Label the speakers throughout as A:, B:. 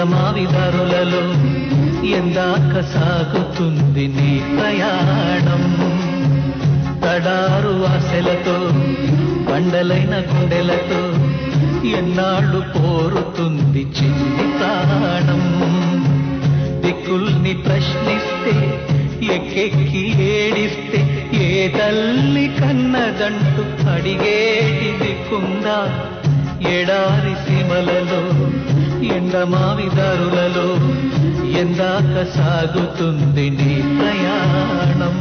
A: ఎండమావిదారులలో ఎందాక సాగుతుంది నీ ప్రయాణం తడారు ఆశలతో బండలైన గుండెలతో ఎన్నాళ్ళు కోరుతుంది చిన్ని ప్రాణం దిక్కుల్ని ప్రశ్నిస్తే ఎక్కెక్కి ఏడిస్తే ఏ తల్లి కన్నదంటూ అడిగేటి దిక్కుందా ఎడారి సీమలలో ఎండమావిదారులలో ఎందాక సాగుతుంది నీ ప్రయాణం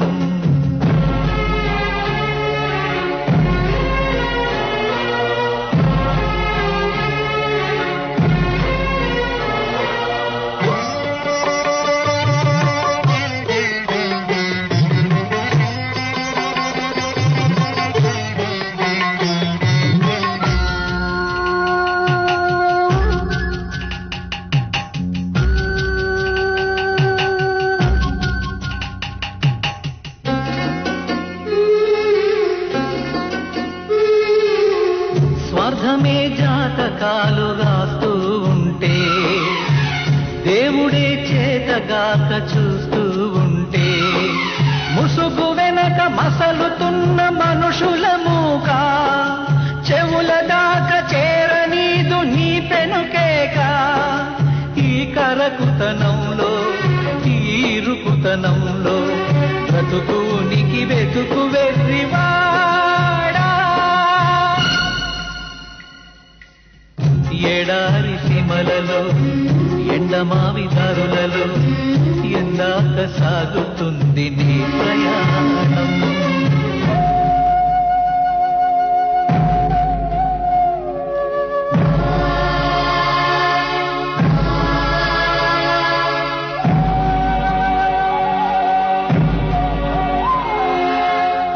A: స్వార్థమే జాతకాలు రాస్తూ ఉంటే దేవుడే చేతగాక చూస్తూ ఉంటే ముసుగు వెనక మసలుతున్న మనుషుల మూక చెవుల దాకా చేరనీదు నీ పెనుకేక ఈ కరకుతనంలో ఈ ఇరుకుతనంలో బ్రతుకునికి వెతుకు వెర్రివాడా ఎడారి సీమలలో ఎండమావిదారులలో ఎందాక సాగుతుంది నీ ప్రయాణం